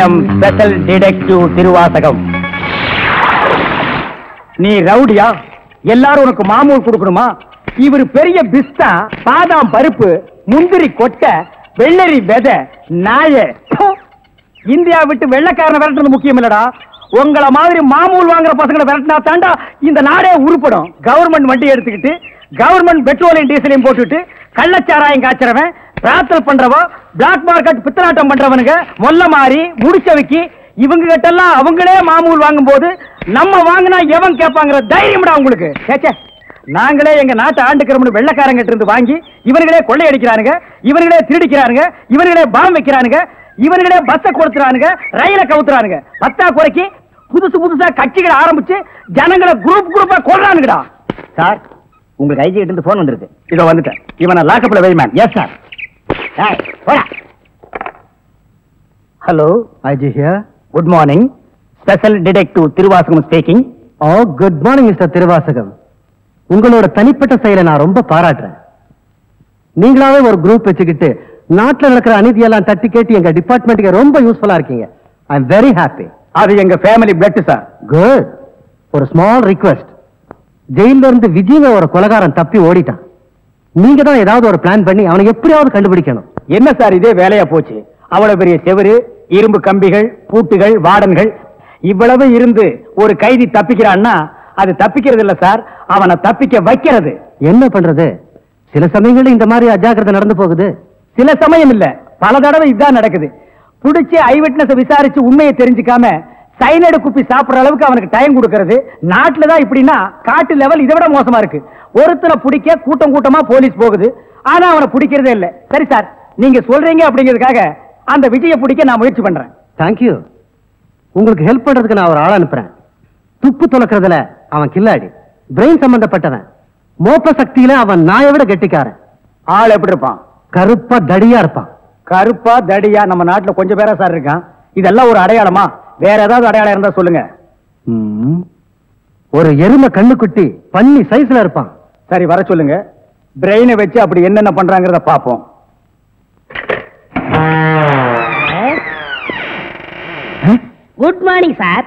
M special detective Thiruvasagam நீ ரவுடியா எல்லாரும் உனக்கு மாமூல் கொடுக்கணுமா இவர் பெரிய பிஸ்தா பாதாம் பருப்பு முந்திரி கொட்டை வெள்ளரி விதை நாய ப்பு. இந்தியா விட்டு வெள்ளைக்காரனை விரட்டுறது முக்கியம் இல்லடா உங்களை மாதிரி மாமூல் வாங்குற பசங்களை விரட்டினா தாண்டா இந்த நாடே உருப்படும் கவர்மெண்ட் வண்டி எடுத்துக்கிட்டு கவர்மெண்ட் பெட்ரோலையும் டீசலையும் போட்டுட்டு கள்ளச்சாராயம் காய்ச்சறவன் பிரார்த்தல் பண்றவன் பிளாக் மார்க்கெட் பித்தலாட்டம் பண்றவனுங்க மொல்ல மாறி முடிச்சவைக்கு இவங்க கிட்ட எல்லாம் அவங்களே மாமூல் வாங்கும்போது நம்ம வாங்கினா எவன் கேட்பாங்கிற தைரியம்டா உங்களுக்கு கேச்சே நாங்களே எங்க நாட்டை ஆண்டுக்கிறோம்னு வெள்ளக்காரங்கிட்ட இருந்து வாங்கி இவனுங்களே கொள்ளையடிக்கிறானுங்க இவனுங்களே திருடிக்கிறானுங்க இவனுங்களே பாம் வைக்கிறானுங்க இவனுங்களே பஸ்ஸை கொடுத்துறானுங்க ரயிலை கவுத்துறானுங்க பத்தா குறைக்கு புதுசு புதுசா கட்சிகளை ஆரம்பிச்சு ஜனங்களை குரூப் குரூப்பா கொள்றானுங்கடா சார் உங்களுக்கு ஐஜி கிட்ட இருந்து போன் வந்திருக்கு இதோ வந்துட்டேன் இவனை லாக்கப்ல வை மேம் எஸ் சார் போடா hello IG here good morning special detective Thiruvasagam speaking oh good morning mister Thiruvasagam உங்களோட தனிப்பட்ட செயலை நான் ரொம்ப பாராட்டுறேன் நீங்களாவே ஒரு குரூப் வச்சுக்கிட்டு நாட்டுல நடக்கிற அநீதியெல்லாம் தட்டி கேட்டு எங்க டிபார்ட்மெண்ட்டுக்கு ரொம்ப யூஸ்ஃபுல்லா இருக்கீங்க ஐ எம் வெரி ஹாப்பி அது எங்க ஃபேமிலி பிளட் சார் குட் ஒரு ஸ்மால் ரிக்வெஸ்ட் ஜெயில இருந்து விஜயங்க ஒரு கொலகாரன் தப்பி ஓடிட்டான் நீங்க தான் ஏதாவது ஒரு பிளான் பண்ணி அவனை எப்படியாவது கண்டுபிடிக்கணும் என்ன சார் இதே வேலையா போச்சு அவ்வளவு பெரிய செவரு இரும்பு கம்பிகள் பூட்டுகள் வார்டன்கள் இவ்வளவு இருந்து ஒரு கைதி தப்பிக்கிறான்னா அது தப்பிக்கிறது இல்ல சார் அவனை தப்பிக்க வைக்கிறது என்ன பண்றது சில சமயங்கள்ல இந்த மாதிரி அஜாக்கிரதை நடந்து போகுது சில சமயம் இல்ல பல தடவை இதுதான் நடக்குது புடிச்சு ஐ விட்னஸ் விசாரிச்சு உண்மையை தெரிஞ்சுக்காம சைனடு குப்பி சாப்பிடுற அளவுக்கு அவனுக்கு டைம் கொடுக்கறது நாட்டுல தான் இப்படின்னா காட்டு லெவல் இதை விட மோசமா இருக்கு ஒருத்தனை பிடிக்க கூட்டம் கூட்டமா போலீஸ் போகுது ஆனா அவனை பிடிக்கிறதே இல்ல சரி சார் நீங்க சொல்றீங்க அப்படிங்கிறதுக்காக அந்த விஜய பிடிக்க நான் முயற்சி பண்றேன் தேங்க்யூ உங்களுக்கு ஹெல்ப் பண்றதுக்கு நான் ஒரு ஆள் அனுப்புறேன் துப்பு துலக்கிறதுல அவன் கில்லாடி பிரெயின் சம்பந்தப்பட்டவன் மோப்ப சக்தியில அவன் நாயை விட கெட்டிக்காரன் ஆள் எப்படி இருப்பான் கருப்பா தடியா இருப்பான் கருப்பா தடியா நம்ம நாட்டுல கொஞ்சம் பேரா சார் இருக்கான் இதெல்லாம் ஒரு அடையாளமா வேற ஏதாவது அடையாளம் இருந்தா சொல்லுங்க ம். ஒரு எருமை கண்ணுக்குட்டி பன்னி சைஸ்ல இருப்பான் சரி வர சொல்லுங்க பிரெயினை வச்சு அப்படி என்னென்ன பண்றாங்கிறத பாப்போம் குட் மார்னிங் சார்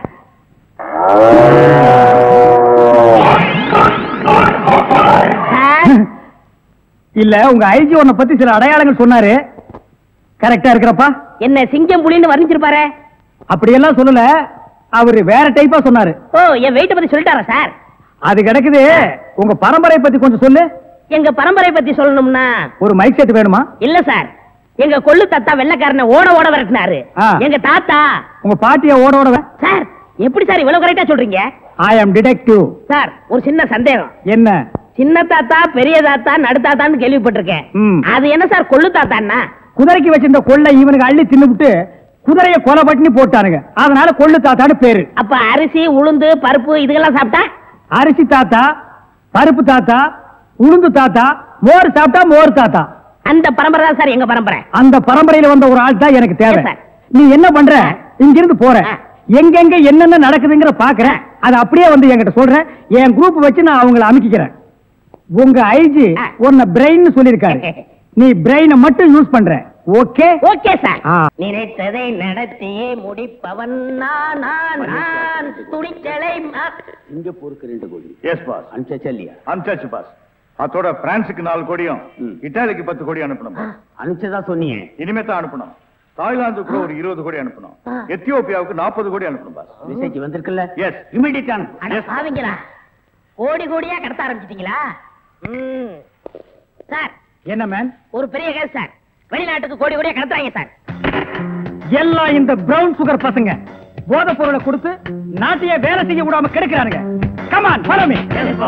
சார் இல்ல உங்க ஐஜி உன்னை பத்தி சில அடையாளங்கள் சொன்னாரு கரெக்டா இருக்கிறப்பா என்ன சிங்கம் புலின்னு வர்ணிச்சிருப்பாரு அப்படியெல்லாம் சொல்லல அவரு வேற டைப்பா சொன்னாரு ஓ என் வெயிட்ட பத்தி சொல்லிட்டாரா சார் அது கிடக்குது உங்க பரம்பரை பத்தி கொஞ்சம் சொல்லு எங்க பரம்பரை பத்தி சொல்லணும்னா ஒரு மைக் செட் வேணுமா இல்ல சார் எங்க கொள்ளு தாத்தா வெள்ளக்காரனை ஓட ஓட விரட்டினாரு ஆ. எங்க தாத்தா உங்க பாட்டிய ஓட ஓட சார் எப்படி சார் இவ்வளவு கரெக்டா சொல்றீங்க ஐ அம் டிடெக்டிவ் சார் ஒரு சின்ன சந்தேகம் என்ன சின்ன தாத்தா பெரிய தாத்தா நடு தாத்தான்னு கேள்விப்பட்டிருக்கேன் ம். அது என்ன சார் கொள்ளு தாத்தான்னா குதிரைக்கு வச்சிருந்த கொள்ளை இவனுக்கு அள்ளி தின்னுபிட்டு குதிரைய கொலை பட்டினி போட்டானுங்க அதனால கொள்ளு தாத்தான்னு பேரு அப்ப அரிசி உளுந்து பருப்பு இதுக்கெல்லாம் சாப்பிட்டா அரிசி தாத்தா பருப்பு தாத்தா உளுந்து தாத்தா மோர் சாப்பிட்டா மோர் தாத்தா அந்த பரம்பரை தான் சார் எங்க பரம்பரை அந்த பரம்பரையில வந்த ஒரு ஆள் தான் எனக்கு தேவை Yes, sir. நீ என்ன பண்ற இங்கிருந்து போற ஆ. எங்கெங்க என்னென்ன நடக்குதுங்கிற பாக்குறேன் அது அப்படியே வந்து என்கிட்ட சொல்றேன் என் குரூப் வச்சு நான் அவங்கள அமைக்கிறேன் உங்க ஐஜி ஆ. உன்னை பிரெயின் சொல்லிருக்காரு நீ பிரெயினை மட்டும் யூஸ் பண்ற ஓகே ஓகே சார் ஆ. நினைத்ததை நடத்தியே முடிப்பவன் நான் நான் நான் துணிச்சலை மா- எஸ் பாஸ் அனுப்பிச்சாச்சு பாஸ் அதோட பிரான்ஸுக்கு நாலு கோடியும் இட்டாலிக்கு பத்து கோடி அனுப்பணும் boss. அனுப்பிச்சதா சொன்னீங்க இனிமே தான் அனுப்பணும் தாய்லாந்துக்கு கூட ஒரு இருபது கோடி அனுப்பணும் எத்தியோப்பியாவுக்கு நாற்பது கோடி அனுப்பணும் பாஸ் மெசேஜ் வந்திருக்குல்ல எஸ் இமிடியேட் அட பாவிங்களா கோடி கோடியா கடத்த ஆரம்பிச்சிட்டீங்களா ம். சார் என்ன மேன் ஒரு பெரிய கேஸ் சார் வெளிநாட்டுக்கு கோடி கோடியா கடத்துறாங்க சார் எல்லாம் இந்த பிரவுன் சுகர் பசங்க போதை பொருளை கொடுத்து நாட்டையே வேலை செய்ய விடாம கெடுக்கிறானுங்க come on follow me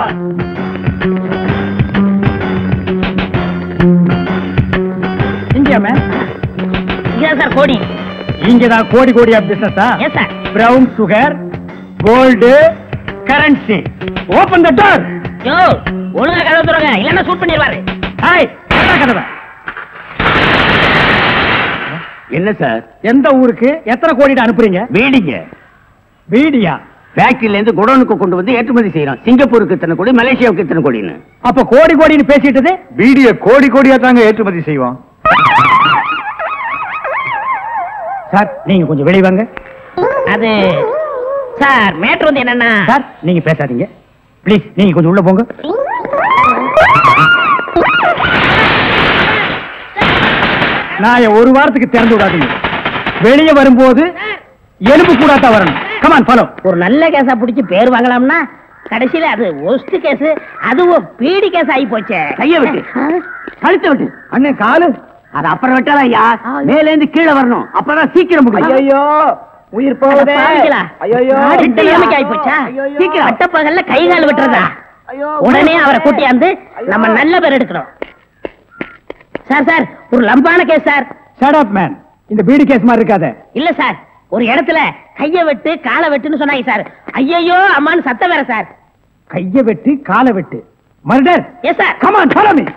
India man இங்கதான் சார் கோடி இங்கதான் கோடி கோடியா பிசினஸா yes sir brown sugar gold currency open the door yo ஒழுங்கா கதவு துறங்க இல்லன்னா சூட் பண்ணிடுவாரு ஹாய் கதவை என்ன சார் எந்த ஊருக்கு எத்தனை கோடிட்டு அனுப்புறீங்க வீடிங்க வீடியா ஃபேக்டரியில இருந்து குடோனுக்கு கொண்டு வந்து ஏற்றுமதி செய்யறோம் சிங்கப்பூருக்கு இத்தனை கோடி மலேசியாவுக்கு இத்தனை கோடின்னு அப்ப கோடி கோடின்னு பேசிட்டது வீடிய கோடி கோடியா தாங்க ஏற்றுமதி செய்வோம் சார் நீங்க கொஞ்சம் வெளிய வாங்க அது சார் மேட்ரு வந்து என்னன்னா சார் நீங்க பேசாதீங்க ப்ளீஸ் நீங்க கொஞ்சம் உள்ள போங்க நான் ஒரு வாரத்துக்கு திறந்து விடாதீங்க வெளியே வரும்போது எலும்பு கூடாட்டா வரணும் கமான் ஃபாலோ ஒரு நல்ல கேஸா புடிச்சு பேர் வாங்கலாம்னா கடைசியில அது ஒஸ்ட் கேஸ் அதுவும் பீடி கேஸ் ஆகி போச்சே கைய விட்டு கழுத்தை விட்டு அண்ணன் காலு அது அப்புறம் விட்டாலா ஐயா மேல இருந்து கீழே வரணும் அப்பதான் சீக்கிரம் முடியும் ஐயோ உயிர் போகுதே பாவிங்களா? ஐயோ நாடு இந்த நிலைமைக்கு ஆகி போச்சா சீக்கிரம் அட்டப்பகல்ல கை கால் விட்டுறதா உடனே அவரை கூட்டியாந்து நம்ம நல்ல பேர் எடுக்கணும் சார் சார் ஒரு லம்பான case sir shut up man இந்த பீடி கேஸ் மாதிரி இருக்காத இல்ல சார் ஒரு இடத்துல கைய வெட்டு காலை வெட்டுன்னு சொன்னாங்க சார் ஐயையோ அம்மான்னு சத்தம் வேற சார் கைய வெட்டு காலை வெட்டு murder yes sir come on follow me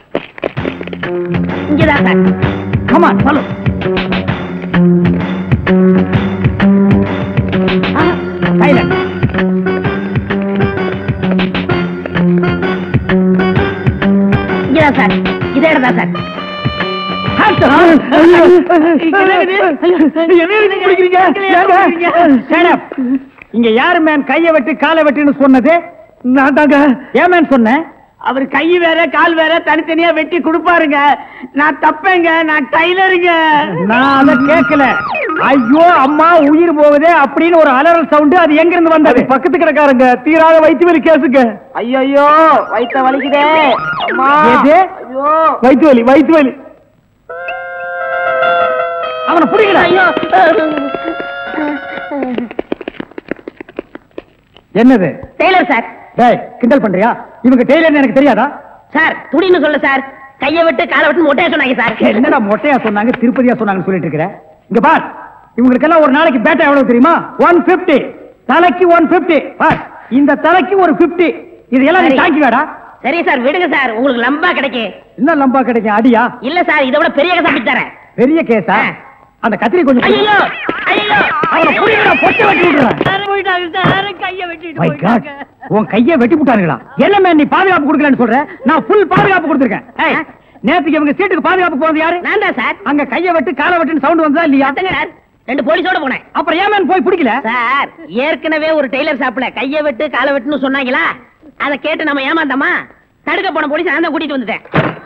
இங்கதான் சார் கமான் ஃபாலோ சைலண்ட் இங்கதான் சார் இதே இடம் தான் சார் இங்க யாரு மேன் கைய வெட்டு காலை வெட்டுன்னு சொன்னது நான் தாங்க ஏன் மேன் சொன்னேன் அவர் கை வேற கால் வேற தனித்தனியா வெட்டி கொடுப்பாருங்க நான் தப்பேங்க நான் டைலருங்க நான் அத கேட்கல ஐயோ அம்மா உயிர் போகுதே அப்படின்னு ஒரு அலறல் சவுண்ட் அது எங்க இருந்து வந்தது பக்கத்து கிடக்காரங்க தீராத வயிற்று வலி கேசுங்க ஐயோ வயித்த வலிக்குதே அம்மா எது? ஐயோ வயிற்று வலி வயிற்று வலி அவனை பிடிக்கல ஐயோ என்னது டெய்லர் சார் டேய் கிண்டல் பண்றியா இவங்க டெய்லர் எனக்கு தெரியாதா சார் துடின்னு சொல்ல சார் கைய விட்டு காலை விட்டு மொட்டையா சொன்னாங்க சார் என்னடா மொட்டையா சொன்னாங்க திருப்பதியா சொன்னாங்கன்னு சொல்லிட்டு இருக்கிற இங்க பார் இவங்களுக்கெல்லாம் ஒரு நாளைக்கு பேட்டா எவ்வளவு தெரியுமா ஒன் பிப்டி தலைக்கு ஒன் பிப்டி இந்த தலைக்கு ஒரு பிப்டி இதெல்லாம் நீ சரி. தாங்கி வேடா சரி சார் விடுங்க சார் உங்களுக்கு லம்பா கிடைக்கும் என்ன லம்பா கிடைக்கும் அடியா இல்ல சார் இதை விட பெரிய கதை தரேன் பெரிய கேஸா ஆ. அந்த கத்திரி கொஞ்சம் கொடு. ஐயோ ஐயோ அவனை புடிங்கடா, பொட்டை வெட்டி விடுறேன். My God, உன் கையை வெட்டி விட்டானுங்களா என்ன மேன் நீ பாதுகாப்பு கொடுக்கலன்னு சொல்ற நான் ஃபுல் பாதுகாப்பு கொடுத்துருக்கேன் ஏய், நேத்துக்கு இவங்க சீட்டுக்கு பாதுகாப்பு போனது யாரு நான் தான் சார் அங்க கையை வெட்டு காலை வெட்டுன்னு சவுண்ட் வந்ததா இல்லையா அத்தங்க சார் ரெண்டு போலீஸோட போனேன் அப்புறம் ஏன் மேன் போய் பிடிக்கல சார் ஏற்கனவே ஒரு டெய்லர் ஷாப்ல கைய வெட்டு காலை வெட்டுன்னு சொன்னாங்களா அதை கேட்டு நம்ம ஏமாந்தோமா தடுக்க போன போலீஸ் நான் தான் கூட்டிட்டு வந்துட்டேன்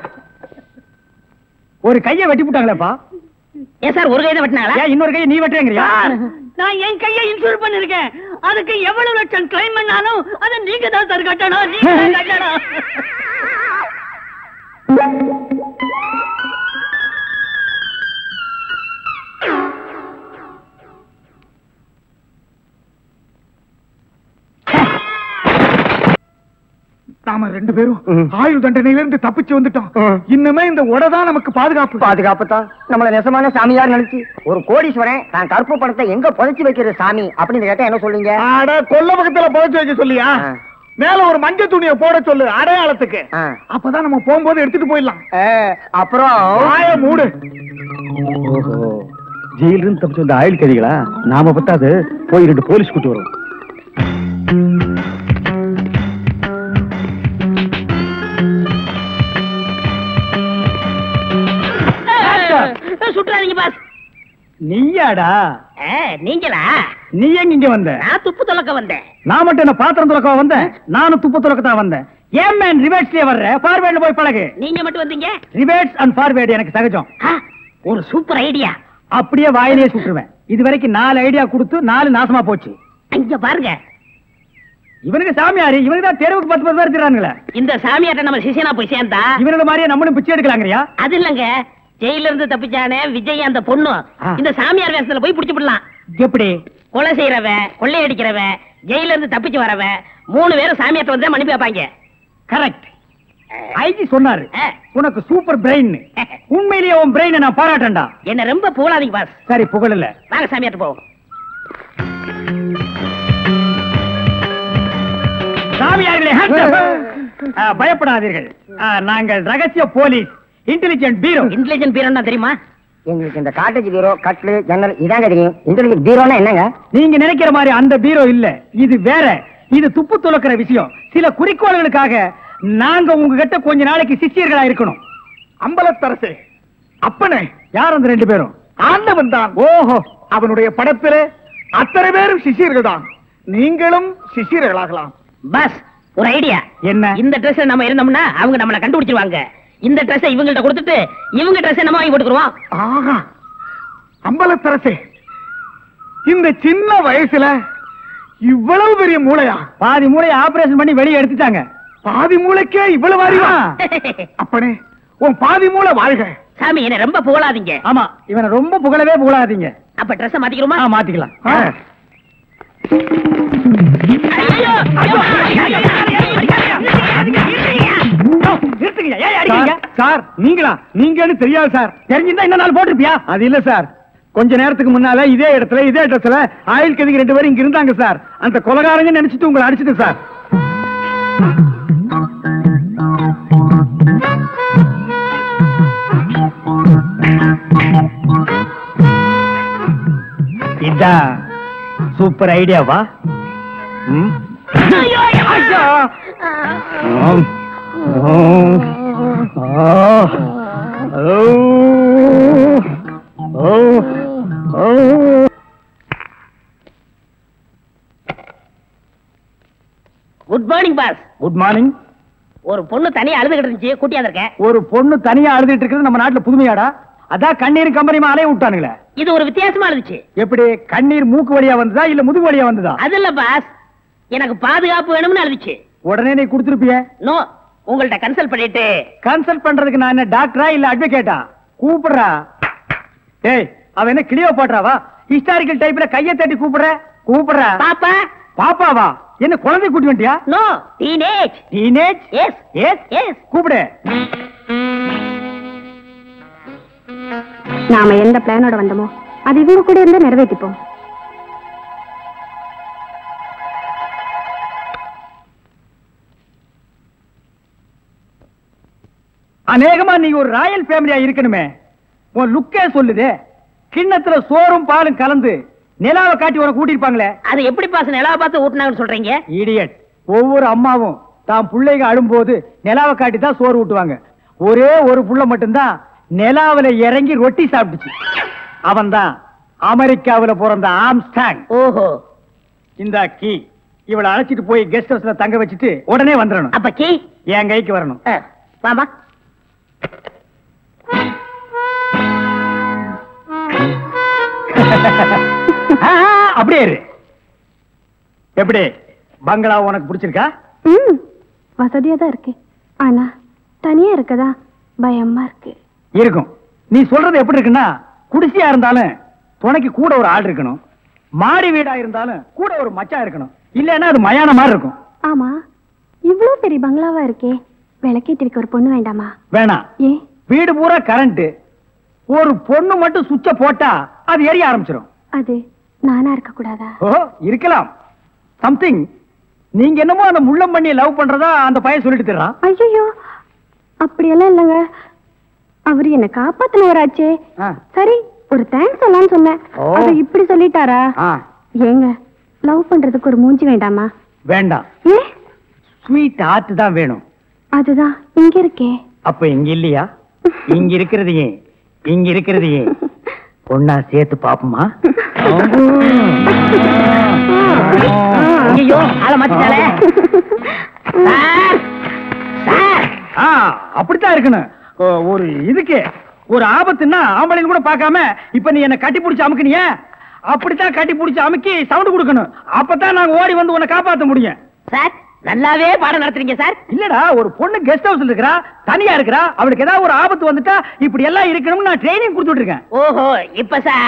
ஒரு கையை வெட்டி விட்டாங்களேப்பா ஏன் சார் ஒரு கை தான் வெட்டினாங்களா ஏன் இன்னொரு கையை நீ வெட்டுறேங்கறியா நான் என் கையை இன்சூர் பண்ணிருக்கேன் அதுக்கு எவ்வளவு லட்சம் கிளைம் பண்ணாலும் அதை நீங்க தான் சார் கட்டணும் நீங்க தான் கட்டணும் நாம ரெண்டு பேரும் ஆயுள் தண்டனையில இருந்து தப்பிச்சு வந்துட்டோம் இன்னுமே இந்த உடதான் நமக்கு பாதுகாப்பு பாதுகாப்பு தான் நம்மள நெசமான சாமியார் நினைச்சு ஒரு கோடீஸ்வரன் தான் கருப்பு பணத்தை எங்க புதைச்சு வைக்கிறது சாமி அப்படின்னு கேட்டா என்ன சொல்லுங்க ஆட கொல்ல பக்கத்துல புதைச்சு வைக்க சொல்லியா ஆ. மேல ஒரு மஞ்சள் துணியை போட சொல்லு அடையாளத்துக்கு ஆ. அப்பதான் நம்ம போகும்போது எடுத்துட்டு போயிடலாம் அப்புறம் வாய மூடு ஜெயில இருந்து தப்பிச்சு வந்த ஆயுள் கைதிகளா நாம பத்தாது போய் ரெண்டு போலீஸ் கூட்டி வரும் சுற்றாதீங்க பாஸ் நீயாடா ஏ, நீங்களா நீ எங்க இங்க வந்த நான் துப்பு துலக்க வந்தேன் நான் மட்டும் என்ன பாத்திரம் துறக்க வந்தேன் நானும் துப்பு துறக்க தான் வந்தேன் ஏன் மேன் ரிவேர்ஸ்லயே வர்ற ஃபார்வேர்ட்ல போய் பழகு நீங்க மட்டும் வந்தீங்க ரிவேர்ஸ் அண்ட் ஃபார்வேர்டு எனக்கு சகஜம் ஆ, ஒரு சூப்பர் ஐடியா அப்படியே வாயிலே சுட்டுருவேன் இது வரைக்கும் நாலு ஐடியா கொடுத்து நாலு நாசமா போச்சு இங்க பாருங்க இவனுக்கு சாமியாரு இவனுக்கு தான் தெருவுக்கு பத்து பத்து பேர் இருக்கிறானுங்களே இந்த சாமியார்ட்ட நம்ம சிஷியனா போய் சேர்ந்தா இவனோட மாதிரியே நம்மளும் பிச்சை எடுக்கலாங்கறியா அது இல்லங்க ஜெயில இருந்து தப்பிச்சானே விஜய் அந்த பொண்ணு ஆ. இந்த சாமியார் வேஷத்துல போய் புடிச்சு விடலாம் எப்படி கொலை செய்யறவன் கொள்ளையடிக்கிறவன் ஜெயில இருந்து தப்பிச்சு வரவன் மூணு பேரும் சாமியார்ட்ட வந்து தான் மன்னிப்பு வைப்பாங்க கரெக்ட் ஐஜி சொன்னாரு ஆ. உனக்கு சூப்பர் பிரெயின் உண்மையிலேயே உன் பிரெயினை நான் பாராட்டேன்டா என்ன ரொம்ப புகழாதீங்க பாஸ் சரி புகழல வாங்க சாமியார்ட்ட போவோம் சாமியார்களே hands up. ஆ, பயப்படாதீர்கள் ஆ, நாங்கள் ரகசிய போலீஸ் இன்டெலிஜென்ட் பீரோ இன்டெலிஜென்ட் பீரோன்னா தெரியுமா எங்களுக்கு இந்த காட்டேஜ் பீரோ கட்லு ஜன்னல் இதாங்க தெரியும் இன்டர்நெட் பீரோனா என்னங்க நீங்க நினைக்கிற மாதிரி அந்த பீரோ இல்ல இது வேற இது துப்பு துலக்கிற விஷயம் சில குறிக்கோள்களுக்காக நாங்க உங்ககிட்ட கொஞ்ச நாளைக்கு சிஷியர்களா இருக்கணும் அம்பலத்தரசே அப்பனே யார் அந்த ரெண்டு பேரும் ஆண்டவன் தான் ஓஹோ அவனுடைய படத்திலே அத்தனை பேரும் சிஷியர்கள் தான் நீங்களும் சிஷியர்களாகலாம் பஸ் ஒரு ஐடியா என்ன? இந்த Dress நம்ம இருந்தோம்னா அவங்க நம்மள கண்டுபிடிச்சிருவாங்க இந்த Dress இவங்கள்ட்ட கொடுத்துட்டு இவங்க Dress நம்ம வாங்கி போட்டுக்குருவோம் ஆகா அம்பலத்தரசே இந்த சின்ன வயசுல இவ்வளவு பெரிய மூளையா பாதி மூளையை ஆபரேஷன் பண்ணி வெளியே எடுத்துட்டாங்க பாதி மூளைக்கே இவ்வளவு அறிவா அப்பனே உன் பாதி மூளை வாழ்க சாமி என்ன ரொம்ப புகழாதீங்க ஆமா இவனை ரொம்ப புகழவே புகழாதீங்க அப்ப Dress மாத்திக்கிறோமா ஆ, மாத்திக்கலாம் ஆ. ஐயோ, ஐயோ, ஐயோ, நிறுத்துங்க ஏன் அடிக்கிறீங்க சார், சார் நீங்களா நீங்கன்னு தெரியாது சார் தெரிஞ்சிருந்தா இன்னும் நாள் போட்டிருப்பியா அது இல்ல சார் கொஞ்ச நேரத்துக்கு முன்னால இதே இடத்துல இதே இடத்துல ஆயில் கதிக்கு ரெண்டு பேரும் இங்க இருந்தாங்க சார் அந்த கொலகாரங்க நினைச்சிட்டு உங்களை அடிச்சிட்டு சார் இதான் சூப்பர் ஐடியாவா ம்? ஐயா! ஆம். ஆம். ஆ. ஓ. ஓ. ஓ. Good morning boss good morning ஒரு பொண்ணு தனியா அழுதுகிட்டு இருந்துச்சு கூட்டியா இருக்கேன் ஒரு பொண்ணு தனியா அழுதுட்டு இருக்கிறது நம்ம நாட்டுல புதுமையாடா அதான் கண்ணீர் கம்பெனி அலைய விட்டானுங்களே இது ஒரு வித்தியாசமா இருந்துச்சு எப்படி கண்ணீர் மூக்கு வழியா வந்ததா இல்ல முதுகு வழியா வந்ததா அது இல்ல பாஸ் எனக்கு பாதுகாப்பு வேணும்னு அழுதுச்சு உடனே நீ கொடுத்துருப்பிய நோ உங்கள்ட்ட கன்சல்ட் பண்ணிட்டு கன்சல்ட் பண்றதுக்கு நான் என்ன டாக்டரா இல்ல அட்வொகேட்டா கூப்பிடுறா ஏய் அவ என்ன கிளியோ பாடுறாவா ஹிஸ்டாரிக்கல் டைப்ல கைய தட்டி கூப்பிடுற கூப்பிடுறா பாப்பா பாப்பாவா என்ன குழந்தை கூட்டி வந்துட்டியா no teenage teenage yes yes yes கூப்பிடு நாம எந்த பிளானோட வந்தோமோ அது இவங்க கூட இருந்து நிறைவேற்றிப்போம் அநேகமா நீ ஒரு ராயல் ஃபேமிலியா இருக்கணுமே உன் லுக்கே சொல்லுதே கிண்ணத்துல சோறும் பாலும் கலந்து நிலாவை காட்டி உனக்கு கூட்டிருப்பாங்களே அது எப்படி பாஸ் நிலா பார்த்து ஊட்டினாங்கன்னு சொல்றீங்க இடியட் ஒவ்வொரு அம்மாவும் தான் பிள்ளைங்க அழும்போது நிலாவை காட்டி தான் சோறு ஊட்டுவாங்க ஒரே ஒரு புள்ள மட்டும்தான் நிலாவுல இறங்கி ரொட்டி சாப்பிட்டுச்சு அவன்தான் அமெரிக்காவுல பிறந்த ஆம்ஸ்டாங் ஓஹோ இந்த கீ இவளை அழைச்சிட்டு போய் கெஸ்ட் ஹவுஸ்ல தங்க வச்சுட்டு உடனே வந்துடணும் அப்ப கீ என் கைக்கு வரணும் அஹ், வாமா ஆ, அப்படியே இரு எப்படி பங்களா உனக்கு பிடிச்சிருக்கா ம் வசதியா தான் இருக்கு ஆனா தனியா இருக்கதா பயமா இருக்கு இருக்கும் நீ சொல்றது எப்படி இருக்குன்னா குடிசையா இருந்தாலும் துணைக்கு கூட ஒரு ஆள் இருக்கணும் மாடி வீடா இருந்தாலும் கூட ஒரு மச்சான் இருக்கணும் இல்லைன்னா அது மயான மாதிரி இருக்கும் ஆமா இவ்வளவு பெரிய பங்களாவா இருக்கே விளக்கேத்தி வைக்க ஒரு பொண்ணு வேண்டாமா வேணாம் ஏன் வீடு பூரா கரண்ட் ஒரு பொண்ணு மட்டும் சுவிட்ச போட்டா அது எரிய ஆரம்பிச்சிடும் அது நானா இருக்க கூடாதா ஓ இருக்கலாம் சம்திங் நீங்க என்னமோ அந்த முள்ளம் பண்ணி லவ் பண்றதா அந்த பையன் சொல்லிட்டு தர்றான் ஐயோ அப்படியெல்லாம் இல்லைங்க அவர் என்ன காப்பாத்தினவராச்சே ஆ. சரி ஒரு தேங்க்ஸ் சொல்லலாம்னு சொன்னேன் ஓ. அதை இப்படி சொல்லிட்டாரா ஆ, ஏங்க லவ் பண்றதுக்கு ஒரு மூஞ்சி வேண்டாமா வேண்டாம் ஏ ஸ்வீட் ஹார்ட் தான் வேணும் அதுதான் இங்க இருக்கே அப்ப இங்க இல்லையா இங்க இருக்கிறது ஏன் இங்க இருக்கிறது ஏன் பொண்ணா சேர்த்து பாப்போமா ஐயோ ஆளை மாத்திட்டாளே சார் சார் ஆ, அப்படித்தான் இருக்கணும் ஓ, ஒரு இதுக்கு ஒரு ஆபத்துன்னா ஆம்பளைன்னு கூட பார்க்காம இப்ப நீ என்ன கட்டி பிடிச்சு அமுக்குனிய அப்படித்தான் கட்டி பிடிச்சு அமுக்கி சவுண்ட் கொடுக்கணும் அப்பதான் நாங்க ஓடி வந்து உன்னை காப்பாத்த முடியும் சார் நல்லாவே பாடம் நடத்துறீங்க சார் இல்லடா ஒரு பொண்ணு கெஸ்ட் ஹவுஸ்ல இருக்கறா தனியா இருக்கறா அவளுக்கு ஏதாவது ஒரு ஆபத்து வந்துட்டா இப்படி எல்லாம் இருக்கணும்னு நான் ட்ரைனிங் கொடுத்துட்டு இருக்கேன் ஓஹோ இப்ப சார்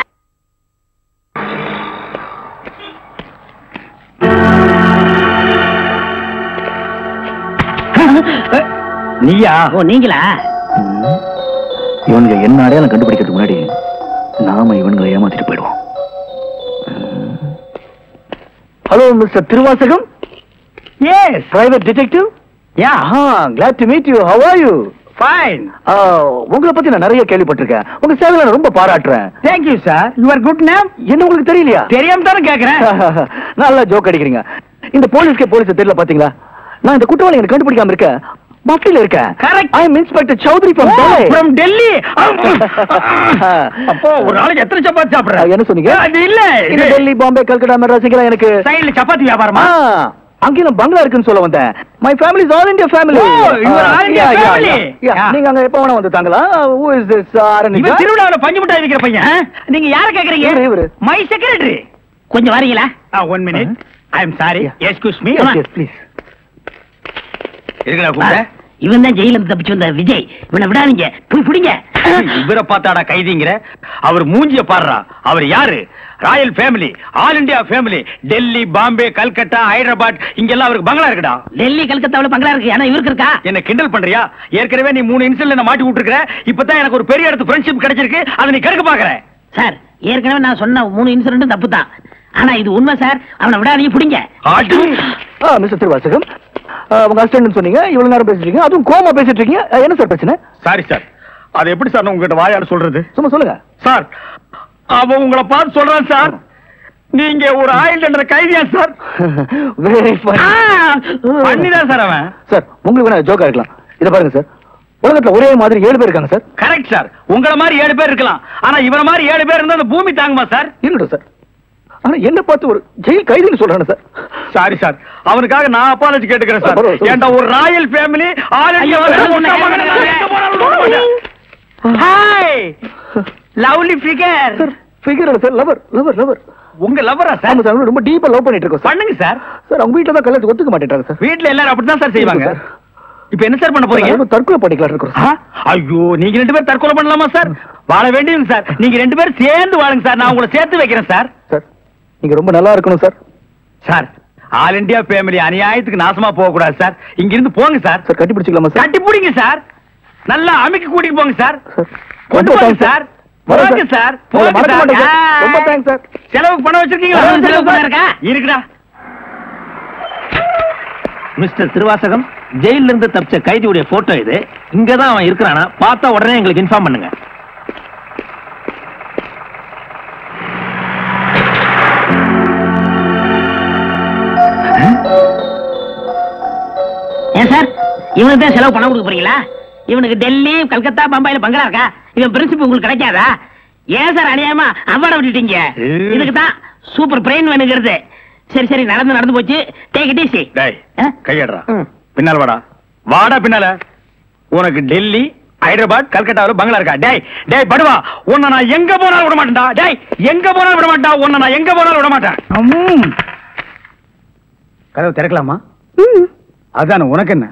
நீயா ஓ நீங்களா இவனுங்க என்ன அடையாளம் கண்டுபிடிக்கிறதுக்கு முன்னாடி நாம இவனுங்களை ஏமாத்திட்டு போயிடுவோம் hello mister Thiruvasagam yes private detective yeah glad to meet you how are you fine உங்களை பத்தி நான் நிறைய கேள்விப்பட்டிருக்கேன் உங்க சேவையை நான் ரொம்ப பாராட்டுறேன் thank you sir your good name என்ன உங்களுக்கு தெரியலையா தெரியாம தானே கேக்குறேன் நல்லா ஜோக் அடிக்கிறீங்க இந்த போலீஸ்க்கே போலீஸ் தெரியல பாத்தீங்களா நான் இந்த குற்றவாளி எனக்கு கண்டுபிடிக்காம இருக்க பஸ்ல இருக்கேன் Correct. I am inspector Chowdhury from from Delhi அப்போ ஒரு நாளைக்கு எத்தனை சப்பாத்தி சாப்பிடுற என்ன சொன்னீங்க அது இல்ல இந்த இது டெல்லி பாம்பே கல்கட்டா மெட்ராஸ் இங்கெல்லாம் எனக்கு சைடுல சப்பாத்தி வியாபாரமா ஆ, அங்கேயும் பங்களா இருக்குன்னு சொல்ல வந்தேன் my family is all India family Oh, you are all India family. Yeah. நீங்க அங்க எப்ப வேணா வந்து தாங்களா ஹூ இஸ் திஸ் ஆரன் இவன் திருவிழாவுல பஞ்சு மிட்டாய் விக்கிற பையன் நீங்க யார கேக்குறீங்க இவரு, இவரு. மை செக்ரட்டரி கொஞ்சம் வரீங்களா one minute I am sorry excuse me please இருக்கடா கூப்பிட்ட இவன் தான் ஜெயில இருந்து தப்பிச்சு வந்த விஜய் இவனை விடாதீங்க போய் பிடிங்க இவரை பார்த்தாடா கைதிங்கிற அவர் மூஞ்சிய பாடுறா அவர் யாரு royal family all India family Delhi Bombay Calcutta Hyderabad இங்கெல்லாம் அவருக்கு பங்களா இருக்குடா டெல்லி கல்கத்தாவுல பங்களா இருக்கு ஆனா இவருக்கு இருக்கா என்ன கிண்டல் பண்றியா ஏற்கனவே நீ மூணு இன்சிடென்ட் என்ன மாட்டி விட்டுருக்க இப்பதான் எனக்கு ஒரு பெரிய இடத்து ஃப்ரெண்ட்ஷிப் கிடைச்சிருக்கு அதை நீ கெடுக்க பாக்குற சார் ஏற்கனவே நான் சொன்ன மூணு இன்சிடென்ட்டும் தப்பு தான் ஆனா இது உண்மை சார் அவனை விடாதீங்க பிடிங்க ஆட்டு. ஆ மிஸ்டர் திருவாசகம் ஆ, உங்க ஹஸ்பண்ட் சொன்னீங்க இவ்வளவு நேரம் பேசிட்டு இருக்கீங்க அதுவும் கோமா பேசிட்டு இருக்கீங்க ஆ, என்ன சார் பிரச்சனை சாரி சார் அது எப்படி சார் நான் உங்ககிட்ட வாயால சொல்றது சும்மா சொல்லுங்க சார் அவன் உங்களை பார்த்து சொல்றான் சார் நீங்க ஒரு ஆயில் என்ற கைதியா சார் வெரி பண்ணிதான் சார் அவன் சார் உங்களுக்கு வேணா ஜோக்கா இருக்கலாம் இத பாருங்க சார் உலகத்துல ஒரே மாதிரி ஏழு பேர் இருக்காங்க சார் கரெக்ட் சார் உங்கள மாதிரி ஏழு பேர் இருக்கலாம் ஆனா இவன மாதிரி ஏழு பேர் இருந்தா அந்த பூமி தாங்குமா சார் இருக்கட்டும் சார் ஆனா என்ன பார்த்து ஒரு ஜெயில் கைதின்னு சொல்றானே சார் சாரி சார் அவனுக்காக நான் அப்பாலஜி கேட்டுக்கிறேன் சார் பரவாயில்ல, சொல்லுங்க. ஏன்டா ஒரு ராயல் ஃபேமிலி ஆல் ஐயோ, hi lovely figure sir figure sir lover lover lover உங்க லவ்வரா ஆமா சார் சார் ரொம்ப டீப்பா லவ் பண்ணிட்டு இருக்கோம் சார் பண்ணுங்க சார் சார் அவங்க வீட்டுல தான் கல்யாணத்துக்கு ஒத்துக்க மாட்டேன்றாங்க சார் வீட்ல எல்லாரும் அப்படிதான் சார் செய்வாங்க சார். இப்போ என்ன சார் பண்ண போறீங்க நாங்க தற்கொலை பண்ணிக்கலாம் இருக்கிறோம் ஆ? ஐயோ நீங்க ரெண்டு பேரும் தற்கொலை பண்ணலாமா சார் வாழ வேண்டியது சார் நீங்க ரெண்டு பேரும் சேர்ந்து வாழுங்க சார் நான் உங்களை சேர்த்து வைக்கிறேன் சார் சார் நீங்க ரொம்ப நல்லா இருக்கணும் sir sir all India family அநியாயத்துக்கு நாசமா போக கூடாது சார் இங்க இருந்து போங்க சார் சார் கட்டி பிடிச்சிக்கலாமா சார் கட்டி பிடிங்க சார் நல்லா அமைக்க கூட்டிட்டு போங்க சார் சார் கொண்டு ரொம்ப போங்க thanks சார் வரேன் போங்க சார் உங்களை போங்க மறக்க மாட்டேன் சார். சார். ரொம்ப தேங்க்ஸ் சார் செலவுக்கு பணம் வச்சிருக்கீங்களா செலவு செலவு பணம் இருக்கா? இருக்குடா மிஸ்டர் திருவாசகம் ஜெயில இருந்து தப்பிச்ச கைதியுடைய போட்டோ இது இங்கதான் அவன் இருக்கிறானா பார்த்தா உடனே எங்களுக்கு இன்ஃபார்ம் பண்ணுங்க ஏன் சார் இவனுக்கு தான் செலவு பணம் கொடுக்க போறீங்களா இவனுக்கு டெல்லி கல்கத்தா பம்பாயில பங்களா இருக்கா இவன் பிரின்சிபல் உங்களுக்கு கிடைக்காதா ஏன் சார் அநியாயமா அவார்ட விட்டுட்டீங்க இதுக்கு தான் சூப்பர் பிரெயின் வேணுங்கிறது சரி சரி நடந்து நடந்து போச்சு டேக் இட் ஈஸி டேய் கையடுறா பின்னால வாடா வாடா பின்னால உனக்கு டெல்லி ஹைதராபாத் கல்கட்டாவில் பங்களா இருக்கா டேய் டேய் படுவா உன்னை நான் எங்க போனாலும் விட மாட்டேன்டா டேய் எங்க போனாலும் விட மாட்டா உன்னை நான் எங்க போனாலும் விட மாட்டேன் கதவு திறக்கலாமா அதான உனக்கு என்ன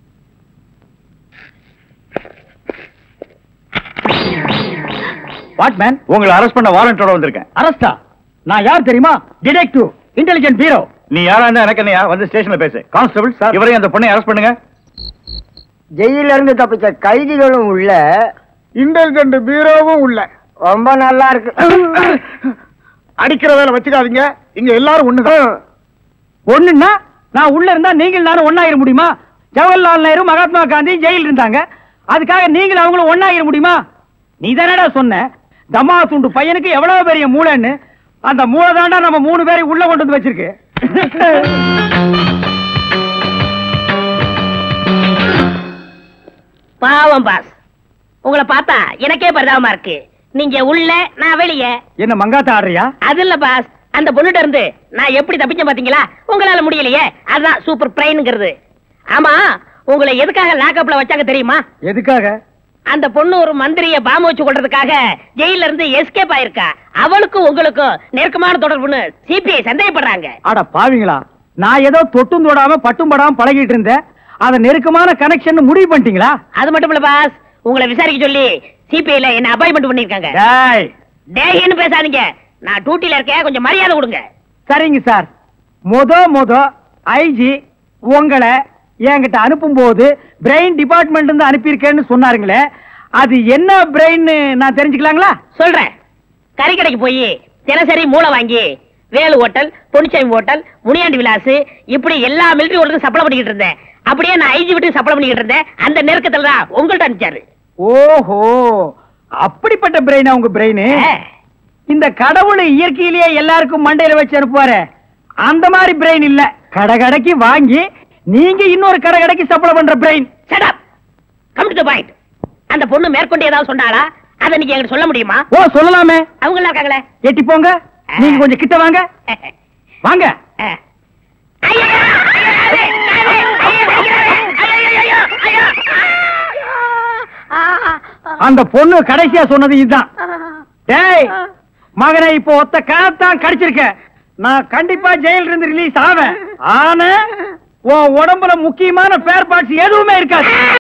வாட் மேன் உங்களை அரெஸ்ட் பண்ண வாரண்டோட வந்திருக்கேன் அரஸ்டா நான் யார் தெரியுமா டிடெக்டிவ் இன்டெலிஜென்ட் பீரோ நீ யாரா இருந்தா எனக்கு என்னையா வந்து ஸ்டேஷன்ல பேசு கான்ஸ்டபிள் சார் இவரையும் அந்த பொண்ணை அரெஸ்ட் பண்ணுங்க ஜெயில இருந்து தப்பிச்ச கைதிகளும் உள்ள இன்டெலிஜென்ட் பீரோவும் உள்ள ரொம்ப நல்லா இருக்கு அடிக்கிற வேலை வச்சுக்காதீங்க இங்க எல்லாரும் ஒண்ணுதான் ஒண்ணுன்னா நான் உள்ள இருந்தா நீங்கள் நானும் ஒண்ணாயிர முடியுமா ஜவஹர்லால் நேரு மகாத்மா காந்தி ஜெயில் இருந்தாங்க அதுக்காக நீங்கள் அவங்களும் ஒண்ணாயிர முடியுமா நீ தானடா சொன்ன தமா துண்டு பையனுக்கு எவ்வளவு பெரிய மூளைன்னு அந்த மூளை தாண்டா நம்ம மூணு பேரை உள்ள கொண்டு வந்து வச்சிருக்கு பாவம் பாஸ் உங்களை பார்த்தா எனக்கே பரிதாபமா இருக்கு நீங்க உள்ள நான் வெளியே என்ன மங்காத்த ஆடுறியா அது இல்ல பாஸ் அந்த பொண்ணுட்ட இருந்து நான் எப்படி தப்பிச்சேன் பாத்தீங்களா உங்களால முடியலையே அதுதான் சூப்பர் பிரெயின்ங்கிறது ஆமா உங்களை எதுக்காக லாக்அப்ல வச்சாங்க தெரியுமா எதுக்காக அந்த பொண்ணு ஒரு மந்திரிய பாம்பு வச்சு கொள்றதுக்காக ஜெயில இருந்து எஸ்கேப் ஆயிருக்கா அவளுக்கும் உங்களுக்கும் நெருக்கமான தொடர்புன்னு சிபிஐ சந்தேகப்படுறாங்க அட பாவிங்களா நான் ஏதோ தொட்டும் தொடாம பட்டும் படாம பழகிட்டு இருந்தேன் அத நெருக்கமான கனெக்ஷன் முடிவு பண்ணிட்டீங்களா அது மட்டும் இல்ல பாஸ் உங்களை விசாரிக்க சொல்லி சிபிஐல என்ன அப்பாயின்மெண்ட் பண்ணிருக்காங்க டேய் டேய்னு பேசாதீங்க நான் டியூட்டில இருக்கேன் கொஞ்சம் மரியாதை கொடுங்க சரிங்க சார் மொத மொத ஐஜி உங்களை என்கிட்ட அனுப்பும்போது பிரெயின் டிபார்ட்மெண்ட் இருந்து அனுப்பியிருக்கேன்னு சொன்னாருங்களே அது என்ன பிரெயின் நான் தெரிஞ்சுக்கலாங்களா சொல்றேன் கறி கடைக்கு போய் தினசரி மூளை வாங்கி வேலு ஹோட்டல் பொன்னிச்சாமி ஹோட்டல் முனியாண்டி விலாஸ் இப்படி எல்லா மிலிட்டரி ஹோட்டலுக்கும் சப்ளை பண்ணிக்கிட்டு இருந்தேன் அப்படியே நான் ஐஜி விட்டு சப்ளை பண்ணிக்கிட்டு இருந்தேன் அந்த நெருக்கத்துல தான் உங்கள்ட்ட அனுப்பிச்சாரு ஓஹோ அப்படிப்பட்ட பிரெயினா உங்க பிரெயின் ஆ. இந்த கடவுள் இயற்கையிலேயே எல்லாருக்கும் மண்டையில வச்சு அனுப்புவாரு அந்த மாதிரி பிரெயின் இல்ல கடை கடைக்கு வாங்கி நீங்க இன்னொரு கடை கடைக்கு சப்ளை பண்ற brain shut up come to the point அந்த பொண்ணு மேற்கொண்டு ஏதாவது சொன்னாளா அதை நீங்க என்கிட்ட சொல்ல முடியுமா ஓ சொல்லலாமே அவங்க எல்லாம் இருக்காங்களே எட்டி போங்க நீங்க கொஞ்சம் கிட்ட வாங்க வாங்க ஐயோ, ஐயோ, ஐயோ, ஐயோ, ஐயோ, ஐயோ, ஐயோ. அந்த பொண்ணு கடைசியா சொன்னது இதுதான் டேய் மகனை இப்போ ஒத்த காத்தான் கடிச்சிருக்க நான் கண்டிப்பா ஜெயில இருந்து ரிலீஸ் ஆவேன் ஆனா உன் உடம்புல முக்கியமான பேர் பார்ட்ஸ் எதுவுமே இருக்காது